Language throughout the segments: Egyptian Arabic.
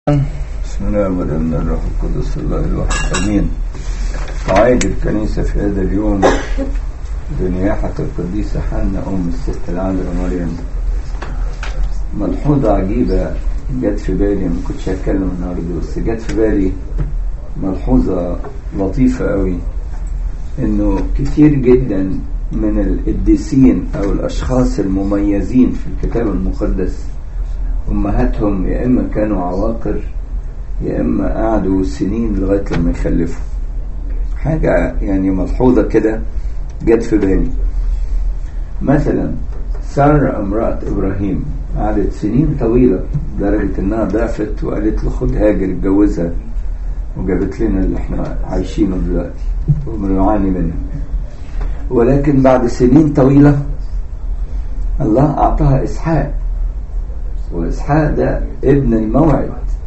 بسم الله والابن الروح القدس الله الواحد امين تعايد الكنيسة في هذا اليوم بنياحة القديسة حنة أم الست العذراء مريم ملحوظة عجيبة جت في بالي ما كنتش هتكلم النهارده بس جت في بالي ملحوظة لطيفة قوي إنه كتير جدا من القديسين أو الأشخاص المميزين في الكتاب المقدس أمهاتهم يا إما كانوا عواقر يا إما قعدوا سنين لغاية لما يخلفوا حاجة يعني ملحوظة كده جت في بالي مثلا سارة امرأة إبراهيم قعدت سنين طويلة لدرجة إنها ضعفت وقالت له خد هاجر اتجوزها وجابت لنا اللي احنا عايشينه دلوقتي وبنعاني منه ولكن بعد سنين طويلة الله أعطاها إسحاق وإسحاق ده ابن الموعد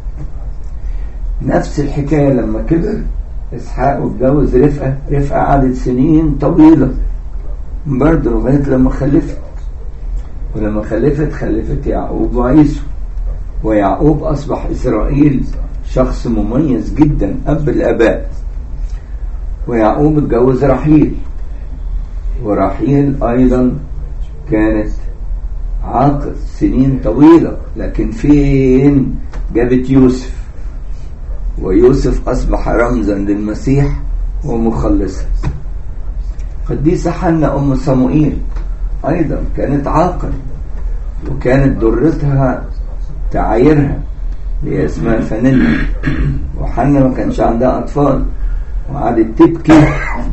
نفس الحكاية لما كبر إسحاق واتجوز رفقة رفقة قعدت سنين طويلة برضه لغاية لما خلفت ولما خلفت خلفت يعقوب وعيسو ويعقوب أصبح إسرائيل شخص مميز جدا أب الآباء ويعقوب اتجوز رحيل ورحيل أيضا كانت عاقر سنين طويلة لكن فين جابت يوسف ويوسف أصبح رمزا للمسيح ومخلصا قديسة حنة أم صموئيل أيضا كانت عاقر وكانت درتها تعايرها هي اسمها فننة وحنة ما كانش عندها أطفال وقعدت تبكي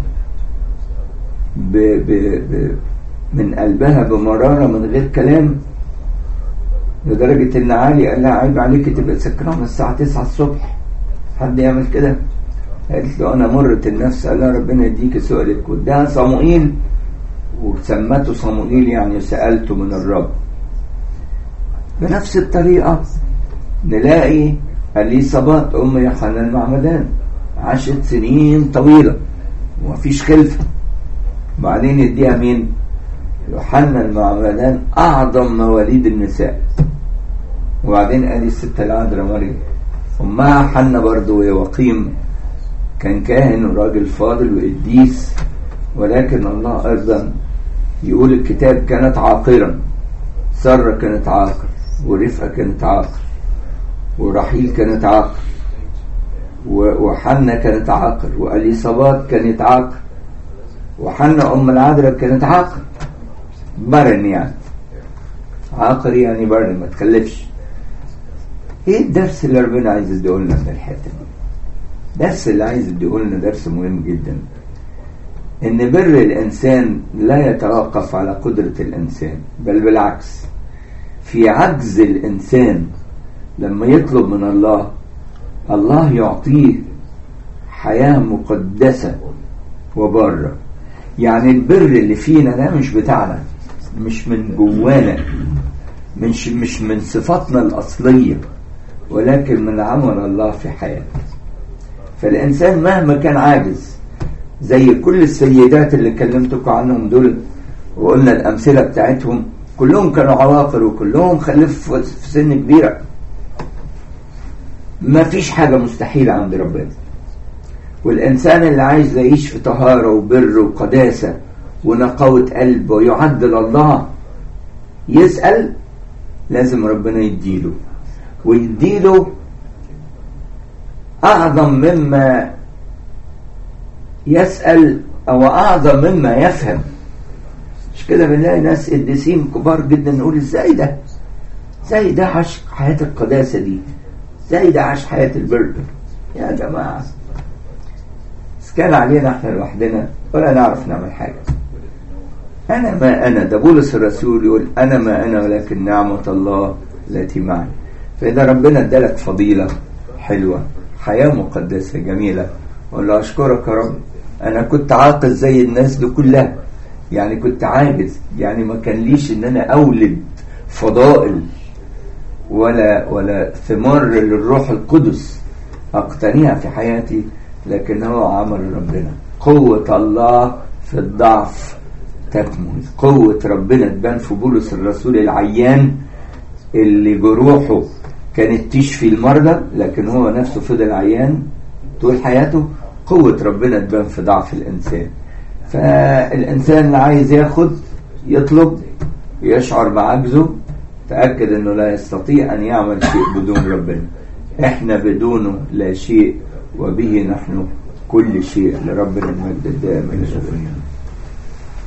ب ب ب من قلبها بمرارة من غير كلام لدرجة إن علي قال لها عيب عليك تبقى سكرانة الساعة 9 الصبح حد يعمل كده؟ قالت له أنا مرة النفس قال لها ربنا يديك سؤالك واداها صموئيل وسمته صموئيل يعني سألته من الرب بنفس الطريقة نلاقي أليصابات أم يوحنا المعمدان عاشت سنين طويلة ومفيش خلفة وبعدين يديها مين؟ يوحنا المعمدان أعظم مواليد النساء وبعدين قال الست العذراء مريم أمها حنا برضه وقيم كان كاهن وراجل فاضل وقديس ولكن الله أيضا يقول الكتاب كانت عاقرا سارة كانت عاقر ورفقة كانت عاقر ورحيل كانت عاقر وحنا كانت عاقر وأليصابات كانت عاقر وحنا أم العذراء كانت عاقر برن يعني عاقر يعني برن ما تخلفش ايه الدرس اللي ربنا عايز يديهولنا من الحته دي الدرس اللي عايز يديهولنا درس مهم جدا ان بر الانسان لا يتوقف على قدره الانسان بل بالعكس في عجز الانسان لما يطلب من الله الله يعطيه حياه مقدسه وبره يعني البر اللي فينا ده مش بتاعنا مش من جوانا مش مش من صفاتنا الأصلية ولكن من عمل الله في حياتنا فالإنسان مهما كان عاجز زي كل السيدات اللي كلمتكم عنهم دول وقلنا الأمثلة بتاعتهم كلهم كانوا عواقر وكلهم خلفوا في سن كبيرة ما فيش حاجة مستحيلة عند ربنا والإنسان اللي عايز يعيش في طهارة وبر وقداسة ونقاوة قلب ويعدل الله يسأل لازم ربنا يديله ويديله أعظم مما يسأل أو أعظم مما يفهم مش كده بنلاقي ناس قديسين كبار جدا نقول ازاي ده ازاي ده عاش حياة القداسة دي ازاي ده عاش حياة البر يا جماعة كان علينا احنا لوحدنا ولا نعرف نعمل حاجة أنا ما أنا ده بولس الرسول يقول أنا ما أنا ولكن نعمة الله التي معي فإذا ربنا ادالك فضيلة حلوة حياة مقدسة جميلة أقول له أشكرك يا رب أنا كنت عاقل زي الناس دي كلها يعني كنت عاجز يعني ما كان ليش إن أنا أولد فضائل ولا ولا ثمار للروح القدس أقتنيها في حياتي لكن هو عمل ربنا قوة الله في الضعف تكمن قوة ربنا تبان في بولس الرسول العيان اللي جروحه كانت تشفي المرضى لكن هو نفسه فضل عيان طول حياته قوة ربنا تبان في ضعف الإنسان فالإنسان اللي عايز ياخد يطلب يشعر بعجزه تأكد أنه لا يستطيع أن يعمل شيء بدون ربنا إحنا بدونه لا شيء وبه نحن كل شيء لربنا المجد الدائم إلى الأبد